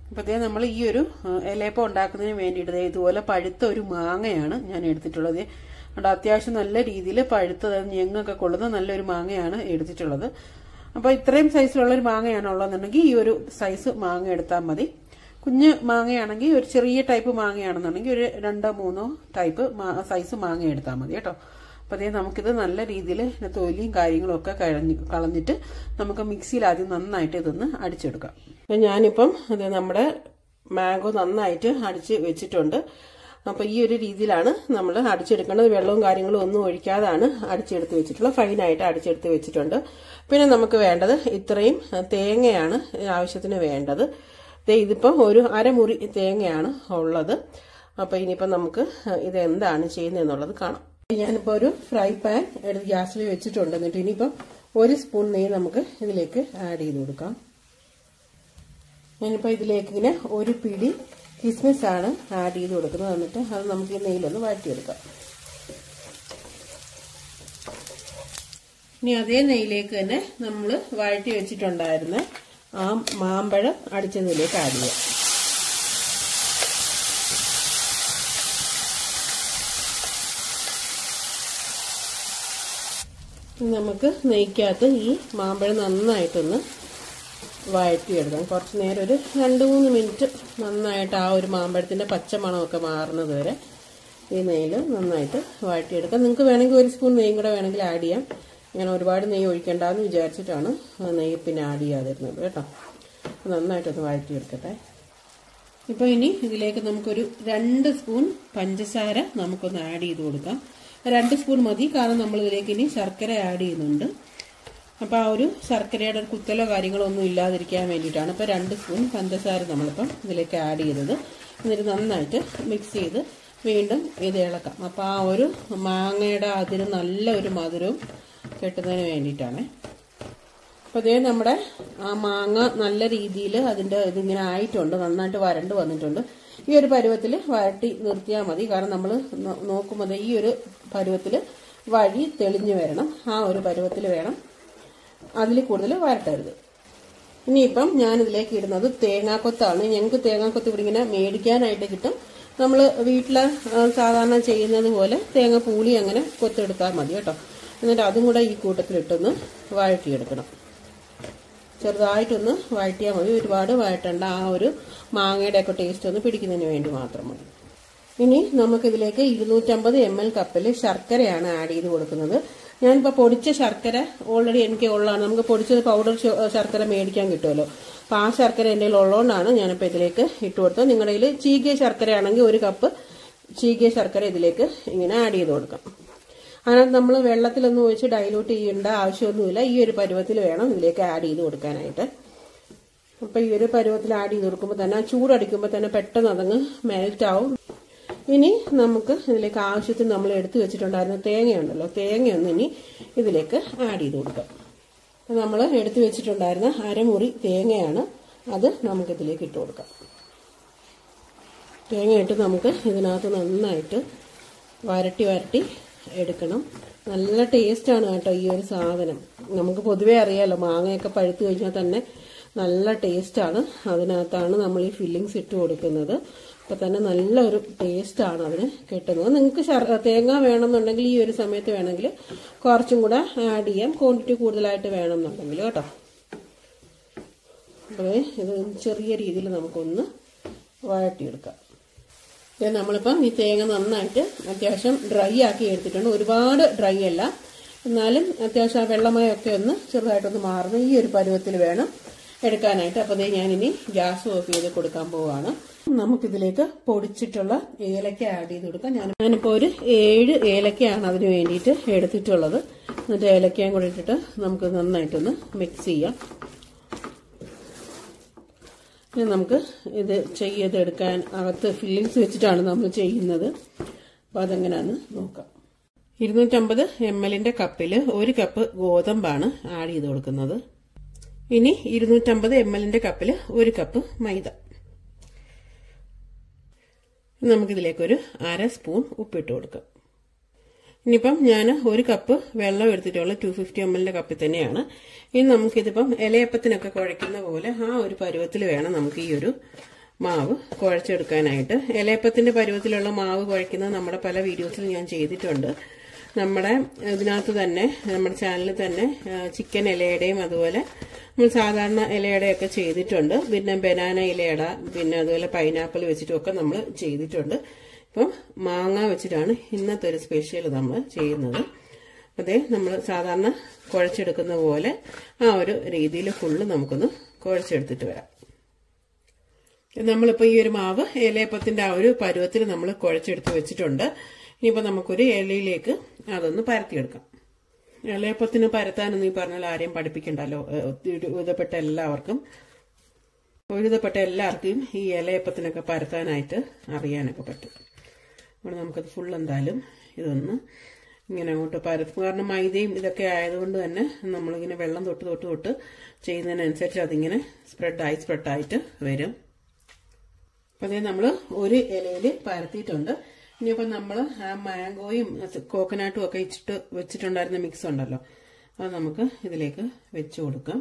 അപ്പോഴത്തേ നമ്മൾ ഈ ഒരു ഇലയപ്പം ഉണ്ടാക്കുന്നതിന് വേണ്ടിയിട്ട് ദേ ഇതുപോലെ പഴുത്ത ഒരു മാങ്ങയാണ് ഞാൻ എടുത്തിട്ടുള്ളത് അവിടെ അത്യാവശ്യം നല്ല രീതിയിൽ പഴുത്തത് ഞെങ്ങൊക്കെ കൊള്ളുന്ന നല്ലൊരു മാങ്ങയാണ് എടുത്തിട്ടുള്ളത് അപ്പോൾ ഇത്രയും സൈസിലുള്ള ഒരു മാങ്ങയാണ് ഉള്ളതെന്നുണ്ടെങ്കിൽ ഈ ഒരു സൈസ് മാങ്ങ എടുത്താൽ മതി കുഞ്ഞ് മാങ്ങയാണെങ്കിൽ ഒരു ചെറിയ ടൈപ്പ് മാങ്ങയാണെന്നുണ്ടെങ്കിൽ ഒരു രണ്ടോ മൂന്നോ ടൈപ്പ് സൈസ് മാങ്ങ എടുത്താൽ മതി കേട്ടോ അപ്പോൾ അതേ നമുക്കിത് നല്ല രീതിയിൽ തൊലിയും കാര്യങ്ങളും ഒക്കെ കഴിഞ്ഞ് കളഞ്ഞിട്ട് നമുക്ക് മിക്സിയിൽ ആദ്യം നന്നായിട്ട് ഇതൊന്ന് അടിച്ചെടുക്കാം അപ്പോൾ ഞാനിപ്പം അത് നമ്മുടെ മാംഗോ നന്നായിട്ട് അടിച്ച് വെച്ചിട്ടുണ്ട് അപ്പോൾ ഈ ഒരു രീതിയിലാണ് നമ്മൾ അടിച്ചെടുക്കേണ്ടത് വെള്ളവും കാര്യങ്ങളും ഒന്നും ഒഴിക്കാതാണ് അടിച്ചെടുത്ത് വെച്ചിട്ടുള്ളത് ഫൈനായിട്ട് അടിച്ചെടുത്ത് വെച്ചിട്ടുണ്ട് പിന്നെ നമുക്ക് വേണ്ടത് ഇത്രയും തേങ്ങയാണ് ആവശ്യത്തിന് വേണ്ടത് ദേ ഇതിപ്പം ഒരു അരമുറി തേങ്ങയാണ് ഉള്ളത് അപ്പോൾ ഇനിയിപ്പം നമുക്ക് ഇത് എന്താണ് ചെയ്യുന്നതെന്നുള്ളത് കാണാം ഞാനിപ്പോൾ ഒരു ഫ്രൈ പാൻ എടുത്ത് ഗ്യാസിൽ വെച്ചിട്ടുണ്ട് എന്നിട്ട് ഇനിയിപ്പം ഒരു സ്പൂൺ നെയ്യ് നമുക്ക് ഇതിലേക്ക് ആഡ് ചെയ്ത് കൊടുക്കാം ഞാനിപ്പോൾ ഇതിലേക്ക് ഇങ്ങനെ ഒരു പിടി കിസ്മിസ് ആണ് ആഡ് ചെയ്ത് കൊടുക്കുന്നത് എന്നിട്ട് അത് നമുക്ക് ഈ നെയ്യിലൊന്ന് വഴറ്റിയെടുക്കാം ഇനി അതേ നെയ്യിലേക്ക് തന്നെ നമ്മൾ വഴറ്റി വെച്ചിട്ടുണ്ടായിരുന്ന ആ മാമ്പഴം അടിച്ചതിലേക്ക് ആഡ് ചെയ്യാം നമുക്ക് നെയ്ക്കകത്ത് ഈ മാമ്പഴം നന്നായിട്ടൊന്ന് വഴറ്റിയെടുക്കാം കുറച്ച് നേരം ഒരു രണ്ട് മൂന്ന് മിനിറ്റ് നന്നായിട്ട് ആ ഒരു മാമ്പഴത്തിൻ്റെ പച്ചമണമൊക്കെ മാറുന്നത് വരെ ഈ നെയ്യിൽ നന്നായിട്ട് വഴറ്റിയെടുക്കാം നിങ്ങൾക്ക് വേണമെങ്കിൽ ഒരു സ്പൂൺ നെയ്യും കൂടെ വേണമെങ്കിൽ ആഡ് ചെയ്യാം ഞാൻ ഒരുപാട് നെയ്യ് ഒഴിക്കേണ്ടെന്ന് വിചാരിച്ചിട്ടാണ് നെയ്യ് പിന്നെ ആഡ് ചെയ്യാതിരുന്നത് കേട്ടോ നന്നായിട്ടൊന്ന് വഴറ്റിയെടുക്കട്ടെ ഇപ്പോൾ ഇനി ഇതിലേക്ക് നമുക്കൊരു രണ്ട് സ്പൂൺ പഞ്ചസാര നമുക്കൊന്ന് ആഡ് ചെയ്ത് കൊടുക്കാം രണ്ട് സ്പൂൺ മതി കാരണം നമ്മൾ ഇതിലേക്ക് ഇനി ശർക്കര ആഡ് ചെയ്യുന്നുണ്ട് അപ്പോൾ ആ ഒരു ശർക്കരയുടെ ഒരു കുത്തലോ കാര്യങ്ങളോ ഒന്നും ഇല്ലാതിരിക്കാൻ വേണ്ടിയിട്ടാണ് ഇപ്പോൾ രണ്ട് സ്പൂൺ പഞ്ചസാര നമ്മളിപ്പം ഇതിലേക്ക് ആഡ് ചെയ്തത് എന്നിട്ട് നന്നായിട്ട് മിക്സ് ചെയ്ത് വീണ്ടും ഇത് ഇളക്കാം അപ്പോൾ ആ ഒരു മാങ്ങയുടെ അതിന് നല്ല ഒരു മധുരവും കിട്ടുന്നതിന് വേണ്ടിയിട്ടാണ് അപ്പോൾ ഇതേ നമ്മുടെ ആ മാങ്ങ നല്ല രീതിയിൽ അതിൻ്റെ ഇതിങ്ങനെ ആയിട്ടുണ്ട് നന്നായിട്ട് വരണ്ട് വന്നിട്ടുണ്ട് ഈ ഒരു പരുവത്തിൽ വരട്ടി നിർത്തിയാൽ മതി കാരണം നമ്മൾ നോക്കുമ്പോൾ ഈ ഒരു പരുവത്തിൽ വഴി തെളിഞ്ഞു വരണം ആ ഒരു പരുവത്തിൽ വേണം അതിൽ കൂടുതൽ വരട്ടരുത് ഇനിയിപ്പം ഞാനിതിലേക്ക് ഇടുന്നത് തേങ്ങാക്കൊത്താണ് ഞങ്ങൾക്ക് തേങ്ങാക്കൊത്ത് ഇവിടെ ഇങ്ങനെ മേടിക്കാനായിട്ട് കിട്ടും നമ്മൾ വീട്ടിൽ സാധാരണ ചെയ്യുന്നത് പോലെ തേങ്ങ പൂളി അങ്ങനെ കൊത്തെടുത്താൽ മതി കേട്ടോ എന്നിട്ട് അതും കൂടെ ഈ കൂട്ടത്തിലിട്ടൊന്ന് വഴറ്റിയെടുക്കണം ചെറുതായിട്ടൊന്ന് വഴറ്റിയാൽ മതി ഒരുപാട് വഴറ്റണ്ട ആ ഒരു മാങ്ങയുടെ ഒക്കെ ടേസ്റ്റ് ഒന്ന് പിടിക്കുന്നതിന് വേണ്ടി മാത്രം മതി ഇനി നമുക്കിതിലേക്ക് ഇരുന്നൂറ്റമ്പത് എം എൽ കപ്പിൽ ശർക്കരയാണ് ആഡ് ചെയ്ത് കൊടുക്കുന്നത് ഞാനിപ്പോൾ പൊടിച്ച ശർക്കര ഓൾറെഡി എനിക്ക് ഉള്ളതാണ് നമുക്ക് പൊടിച്ചത് പൗഡർ ശർക്കര മേടിക്കാൻ കിട്ടുമല്ലോ അപ്പോൾ ആ ശർക്കര എൻ്റെ കയ്യിൽ ഉള്ളതുകൊണ്ടാണ് ഞാനിപ്പോൾ ഇതിലേക്ക് ഇട്ട് കൊടുത്തത് നിങ്ങളുടെ കയ്യിൽ ചീകിയ ശർക്കര ആണെങ്കിൽ ഒരു കപ്പ് ചീകിയ ശർക്കര ഇതിലേക്ക് ഇങ്ങനെ ആഡ് ചെയ്ത് കൊടുക്കാം അതിനകത്ത് നമ്മൾ വെള്ളത്തിലൊന്നും ഒഴിച്ച് ഡൈലൂട്ട് ചെയ്യേണ്ട ആവശ്യമൊന്നുമില്ല ഈ ഒരു പരുവത്തിൽ വേണം ഇതിലേക്ക് ആഡ് ചെയ്ത് കൊടുക്കാനായിട്ട് അപ്പോൾ ഈ ഒരു പരുവത്തിൽ ആഡ് ചെയ്ത് കൊടുക്കുമ്പോൾ തന്നെ ആ ചൂടടിക്കുമ്പോൾ തന്നെ പെട്ടെന്ന് അതങ്ങ് മെൽറ്റ് ആവും ഇനി നമുക്ക് ഇതിലേക്ക് ആവശ്യത്തിന് നമ്മൾ എടുത്തു വെച്ചിട്ടുണ്ടായിരുന്ന തേങ്ങയുണ്ടല്ലോ തേങ്ങയൊന്ന് ഇനി ഇതിലേക്ക് ആഡ് ചെയ്ത് കൊടുക്കാം നമ്മൾ എടുത്തു വെച്ചിട്ടുണ്ടായിരുന്ന അരമുറി തേങ്ങയാണ് അത് നമുക്കിതിലേക്ക് ഇട്ട് കൊടുക്കാം തേങ്ങ ഇട്ട് നമുക്ക് ഇതിനകത്ത് നന്നായിട്ട് വരട്ടി വരട്ടി എടുക്കണം നല്ല ടേസ്റ്റാണ് കേട്ടോ ഈ ഒരു സാധനം നമുക്ക് പൊതുവേ അറിയാലോ മാങ്ങയൊക്കെ പഴുത്ത് കഴിഞ്ഞാൽ തന്നെ നല്ല ടേസ്റ്റാണ് അതിനകത്താണ് നമ്മൾ ഈ ഫില്ലിങ്സ് ഇട്ട് കൊടുക്കുന്നത് അപ്പോൾ തന്നെ നല്ലൊരു ടേസ്റ്റാണ് അതിന് കിട്ടുന്നത് നിങ്ങൾക്ക് തേങ്ങ വേണമെന്നുണ്ടെങ്കിൽ ഈ ഒരു സമയത്ത് വേണമെങ്കിൽ കുറച്ചും കൂടെ ആഡ് ചെയ്യാം ക്വാണ്ടിറ്റി കൂടുതലായിട്ട് വേണമെന്നുണ്ടെങ്കിൽ കേട്ടോ അപ്പോൾ ഇത് ചെറിയ രീതിയിൽ നമുക്കൊന്ന് വഴട്ടിയെടുക്കാം ഇത് നമ്മളിപ്പം ഈ തേങ്ങ നന്നായിട്ട് അത്യാവശ്യം ഡ്രൈ ആക്കി എടുത്തിട്ടുണ്ട് ഒരുപാട് ഡ്രൈ അല്ല എന്നാലും അത്യാവശ്യം ആ വെള്ളമയമൊക്കെ ഒന്ന് ചെറുതായിട്ടൊന്ന് മാറുന്ന ഈ ഒരു പരുവത്തിൽ വേണം എടുക്കാനായിട്ട് അപ്പോൾ അതേ ഞാനിനി ഗ്യാസ് ഓഫ് ചെയ്ത് കൊടുക്കാൻ പോവുകയാണ് നമുക്കിതിലേക്ക് പൊടിച്ചിട്ടുള്ള ഏലക്ക ആഡ് ചെയ്ത് കൊടുക്കാം ഞാൻ ഞാനിപ്പോൾ ഒരു ഏഴ് ഏലക്കയാണ് അതിന് വേണ്ടിയിട്ട് എടുത്തിട്ടുള്ളത് എന്നിട്ട് ഏലക്കയും കൂടെ ഇട്ടിട്ട് നമുക്ക് നന്നായിട്ടൊന്ന് മിക്സ് ചെയ്യാം ഇനി നമുക്ക് ഇത് ചെയ്തെടുക്കാൻ അകത്ത് ഫില്ലിങ്സ് വെച്ചിട്ടാണ് നമ്മൾ ചെയ്യുന്നത് അപ്പോൾ അതെങ്ങനെയാണെന്ന് നോക്കാം ഇരുന്നൂറ്റമ്പത് എം എല്ലിൻ്റെ കപ്പിൽ ഒരു കപ്പ് ഗോതമ്പാണ് ആഡ് ചെയ്ത് കൊടുക്കുന്നത് ഇനി ഇരുന്നൂറ്റമ്പത് എം എല്ലിൻ്റെ കപ്പിൽ ഒരു കപ്പ് മൈദ നമുക്കിതിലേക്കൊരു അര സ്പൂൺ ഉപ്പിട്ട് കൊടുക്കാം ഇനിയിപ്പം ഞാൻ ഒരു കപ്പ് വെള്ളം എടുത്തിട്ടുള്ള ടു ഫിഫ്റ്റി എം എല്ലിന്റെ കപ്പിൽ തന്നെയാണ് ഇനി നമുക്കിതിപ്പം ഇലയപ്പത്തിനൊക്കെ കുഴയ്ക്കുന്ന പോലെ ആ ഒരു പരുവത്തിൽ വേണം നമുക്ക് ഈ ഒരു മാവ് കുഴച്ചെടുക്കാനായിട്ട് ഇലയപ്പത്തിന്റെ പരുവത്തിലുള്ള മാവ് കുഴക്കുന്നത് നമ്മുടെ പല വീഡിയോസിൽ ഞാൻ ചെയ്തിട്ടുണ്ട് നമ്മുടെ ഇതിനകത്ത് തന്നെ നമ്മുടെ ചാനലിൽ തന്നെ ആ, ചിക്കൻ ഇലയുടെയും അതുപോലെ നമ്മൾ സാധാരണ ഇലയുടെയൊക്കെ ചെയ്തിട്ടുണ്ട് പിന്നെ ബനാന ഇലയട പിന്നെ അതുപോലെ പൈനാപ്പിൾ വെച്ചിട്ടും ഒക്കെ നമ്മൾ ചെയ്തിട്ടുണ്ട് ഇപ്പം മാങ്ങ വെച്ചിട്ടാണ് ഇന്നത്തെ ഒരു സ്പെഷ്യൽ നമ്മൾ ചെയ്യുന്നത് അതേ നമ്മൾ സാധാരണ കുഴച്ചെടുക്കുന്ന പോലെ ആ ഒരു രീതിയിൽ ഫുള്ള് നമുക്കൊന്ന് കുഴച്ചെടുത്തിട്ട് വരാം നമ്മളിപ്പോൾ ഈ ഒരു മാവ് ഏലയപ്പത്തിന്റെ ആ ഒരു പരുവത്തിൽ നമ്മൾ കുഴച്ചെടുത്ത് വെച്ചിട്ടുണ്ട് ഇനിയിപ്പോൾ നമുക്കൊരു ഇലയിലേക്ക് അതൊന്ന് പരത്തിയെടുക്കാം ഇലയപ്പത്തിന് പരത്താനൊന്നും ഈ പറഞ്ഞാൽ ആരെയും പഠിപ്പിക്കണ്ടല്ലോ എഴുതപ്പെട്ട എല്ലാവർക്കും എഴുതപ്പെട്ട എല്ലാവർക്കും ഈ ഇലയപ്പത്തിനൊക്കെ പരത്താനായിട്ട് അറിയാനൊക്കെ പറ്റും അപ്പോൾ നമുക്കത് ഫുൾ എന്തായാലും ഇതൊന്ന് ഇങ്ങനെ അങ്ങോട്ട് പരത്തും കാരണം മൈദയും ഇതൊക്കെ ആയതുകൊണ്ട് തന്നെ നമ്മളിങ്ങനെ വെള്ളം തൊട്ട് തൊട്ട് തൊട്ട് ചെയ്യുന്നതിനനുസരിച്ച് അതിങ്ങനെ സ്പ്രെഡായി സ്പ്രെഡായിട്ട് വരും അപ്പം അതേ നമ്മൾ ഒരു ഇലയിൽ പരത്തിയിട്ടുണ്ട് ഇനിയിപ്പോൾ നമ്മൾ ആ മാംഗോയും കോക്കനട്ടും ഒക്കെ ഇച്ചിട്ട് വെച്ചിട്ടുണ്ടായിരുന്ന മിക്സ് ഉണ്ടല്ലോ അത് നമുക്ക് ഇതിലേക്ക് വെച്ച് കൊടുക്കാം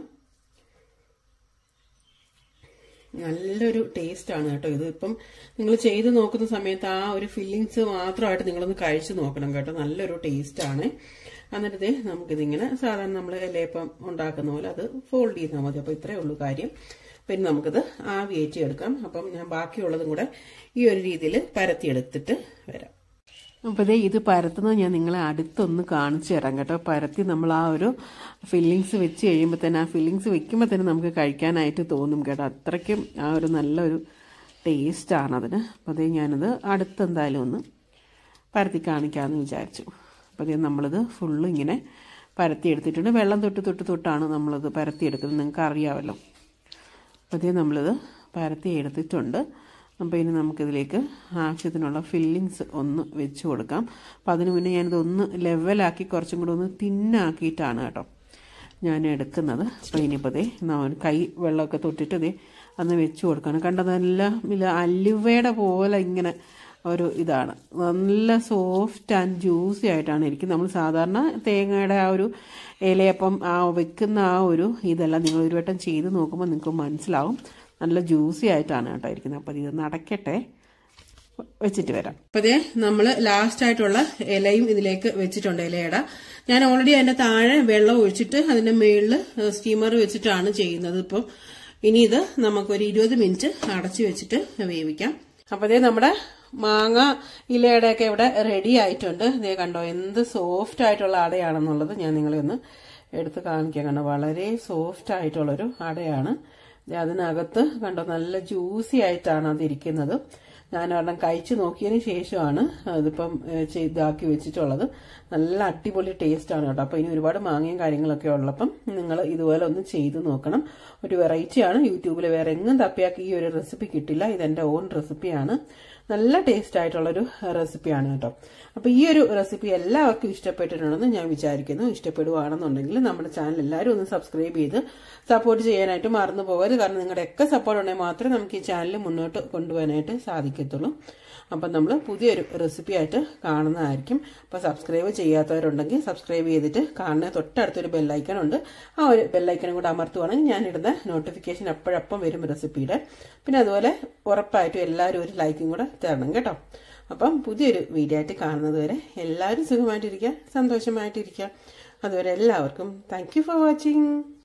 നല്ലൊരു ടേസ്റ്റാണ് കേട്ടോ ഇത് ഇപ്പം നിങ്ങൾ ചെയ്ത് നോക്കുന്ന സമയത്ത് ആ ഒരു ഫില്ലിങ്സ് മാത്രമായിട്ട് നിങ്ങളൊന്ന് കഴിച്ചു നോക്കണം കേട്ടോ നല്ലൊരു ടേസ്റ്റാണ് എന്നിട്ട് ദേ നമുക്കിതിങ്ങനെ സാധാരണ നമ്മൾ ഇലയപ്പം ഉണ്ടാക്കുന്ന പോലെ അത് ഫോൾഡ് ചെയ്താൽ മതി അപ്പോൾ ഇത്രയേ ഉള്ളൂ കാര്യം പിന്നെ നമുക്കിത് ആവിയേറ്റി എടുക്കാം അപ്പം ഞാൻ ബാക്കിയുള്ളതും കൂടെ ഈ ഒരു രീതിയിൽ പരത്തിയെടുത്തിട്ട് വരാം അപ്പോൾ ഇതേ ഇത് പരത്തുന്നത് ഞാൻ നിങ്ങളെ അടുത്തൊന്ന് കാണിച്ചു തരാം കേട്ടോ പരത്തി നമ്മൾ ആ ഒരു ഫില്ലിങ്സ് വെച്ച് കഴിയുമ്പോൾ തന്നെ ആ ഫില്ലിങ്സ് വെക്കുമ്പോൾ തന്നെ നമുക്ക് കഴിക്കാനായിട്ട് തോന്നും കേട്ടോ അത്രയ്ക്കും ആ ഒരു നല്ലൊരു ടേസ്റ്റാണ് അതിന് അപ്പോൾ അതേ ഞാനത് അടുത്തെന്തായാലും ഒന്ന് പരത്തി കാണിക്കാമെന്ന് വിചാരിച്ചു അപ്പോൾ അതേ നമ്മളിത് ഫുള്ള് ഇങ്ങനെ പരത്തി എടുത്തിട്ടുണ്ട് വെള്ളം തൊട്ട് തൊട്ട് തൊട്ടാണ് നമ്മളത് പരത്തി എടുക്കുന്നത് നിങ്ങൾക്ക് അറിയാമല്ലോ അപ്പോൾ അതേ നമ്മളിത് പരത്തി എടുത്തിട്ടുണ്ട് അപ്പോൾ ഇനി നമുക്കിതിലേക്ക് ആവശ്യത്തിനുള്ള ഫില്ലിങ്സ് ഒന്ന് വെച്ച് കൊടുക്കാം അപ്പോൾ അതിന് മുന്നേ ഞാനിത് ഒന്ന് ലെവലാക്കി കുറച്ചും കൂടെ ഒന്ന് തിന്നാക്കിയിട്ടാണ് കേട്ടോ ഞാൻ എടുക്കുന്നത് അപ്പോൾ ഇനിയിപ്പോൾ ദേ കൈ വെള്ളമൊക്കെ തൊട്ടിട്ട് ദേ അന്ന് വെച്ച് കൊടുക്കണം കണ്ടതെല്ലാം ഇല്ല അലുവയുടെ പോലെ ഇങ്ങനെ ഒരു ഇതാണ് നല്ല സോഫ്റ്റ് ആൻഡ് ജ്യൂസി ആയിട്ടാണ് ഇരിക്കുന്നത് നമ്മൾ സാധാരണ തേങ്ങയുടെ ആ ഒരു ഇലയപ്പം ആ വെക്കുന്ന ആ ഒരു ഇതെല്ലാം നിങ്ങൾ ഒരു വട്ടം ചെയ്ത് നോക്കുമ്പോൾ നിങ്ങൾക്ക് മനസ്സിലാവും നല്ല ജ്യൂസി ആയിട്ടാണ് കേട്ടോ ഇരിക്കുന്നത് അപ്പോൾ ഇത് നടക്കട്ടെ വെച്ചിട്ട് വരാം അപ്പൊ ഇതേ നമ്മൾ ലാസ്റ്റ് ആയിട്ടുള്ള ഇലയും ഇതിലേക്ക് വെച്ചിട്ടുണ്ട് ഇലയുടെ ഞാൻ ഓൾറെഡി അതിന്റെ താഴെ വെള്ളം ഒഴിച്ചിട്ട് അതിന്റെ മുകളിൽ സ്റ്റീമർ വെച്ചിട്ടാണ് ചെയ്യുന്നത് ഇപ്പം ഇനി ഇത് നമുക്കൊരു ഇരുപത് മിനിറ്റ് അടച്ചു വെച്ചിട്ട് വേവിക്കാം അപ്പൊ ഇതേ നമ്മുടെ മാങ്ങ ഇലയുടെ ഒക്കെ ഇവിടെ റെഡി ആയിട്ടുണ്ട് ഇതേ കണ്ടോ എന്ത് സോഫ്റ്റ് ആയിട്ടുള്ള അടയാണെന്നുള്ളത് ഞാൻ നിങ്ങളെ ഒന്ന് എടുത്ത് കാണിക്കാം കണ്ടോ വളരെ സോഫ്റ്റ് ആയിട്ടുള്ളൊരു അടയാണ് ദേ അതിനകത്ത് കണ്ടോ നല്ല ജ്യൂസി ആയിട്ടാണ് അതിരിക്കുന്നത് ഞാൻ ഒരെണ്ണം കഴിച്ചു നോക്കിയതിന് ശേഷമാണ് അതിപ്പം ഏഹ്, ചെയ്താക്കി വെച്ചിട്ടുള്ളത് നല്ല അടിപൊളി ടേസ്റ്റ് ആണ് കേട്ടോ അപ്പോൾ ഇനി ഒരുപാട് മാങ്ങയും കാര്യങ്ങളൊക്കെ ഉള്ളപ്പം നിങ്ങൾ ഇതുപോലെ ഒന്ന് ചെയ്ത് നോക്കണം ഒരു വെറൈറ്റിയാണ് യൂട്യൂബിൽ വേറെ എങ്ങും തപ്പിയാക്കി ഈ ഒരു റെസിപ്പി കിട്ടില്ല ഇതെന്റെ ഓൺ റെസിപ്പിയാണ് നല്ല ടേസ്റ്റ് ആയിട്ടുള്ളൊരു റെസിപ്പിയാണ് കേട്ടോ അപ്പോൾ ഈ ഒരു റെസിപ്പി എല്ലാവർക്കും ഇഷ്ടപ്പെട്ടിട്ടുണ്ടെന്ന് ഞാൻ വിചാരിക്കുന്നു ഇഷ്ടപ്പെടുവാണെന്നുണ്ടെങ്കിൽ നമ്മുടെ ചാനൽ എല്ലാവരും ഒന്ന് സബ്സ്ക്രൈബ് ചെയ്ത് സപ്പോർട്ട് ചെയ്യാനായിട്ട് മറന്നു പോകരുത് കാരണം നിങ്ങളുടെയൊക്കെ സപ്പോർട്ട് ഉണ്ടെങ്കിൽ മാത്രമേ നമുക്ക് ഈ ചാനൽ മുന്നോട്ട് കൊണ്ടുപോകാനായിട്ട് സാധിക്കത്തുള്ളൂ അപ്പം നമ്മൾ പുതിയൊരു റെസിപ്പി ആയിട്ട് കാണുന്നതായിരിക്കും അപ്പോൾ സബ്സ്ക്രൈബ് ചെയ്യാത്തവരുണ്ടെങ്കിൽ സബ്സ്ക്രൈബ് ചെയ്തിട്ട് കാണുന്ന തൊട്ടടുത്തൊരു ബെല്ലൈക്കൺ ഉണ്ട് ആ ഒരു ബെല്ലൈക്കനും കൂടെ അമർത്തുവാണെങ്കിൽ ഞാനിടുന്ന നോട്ടിഫിക്കേഷൻ അപ്പോഴപ്പം വരും റെസിപ്പിയുടെ പിന്നെ അതുപോലെ ഉറപ്പായിട്ടും എല്ലാവരും ഒരു ലൈക്കും കൂടെ തരണം കേട്ടോ അപ്പം പുതിയൊരു വീഡിയോ ആയിട്ട് കാണുന്നത് വരെ എല്ലാവരും സുഖമായിട്ടിരിക്കുക സന്തോഷമായിട്ടിരിക്കുക അതുവരെ എല്ലാവർക്കും താങ്ക് യു ഫോർ വാച്ചിങ്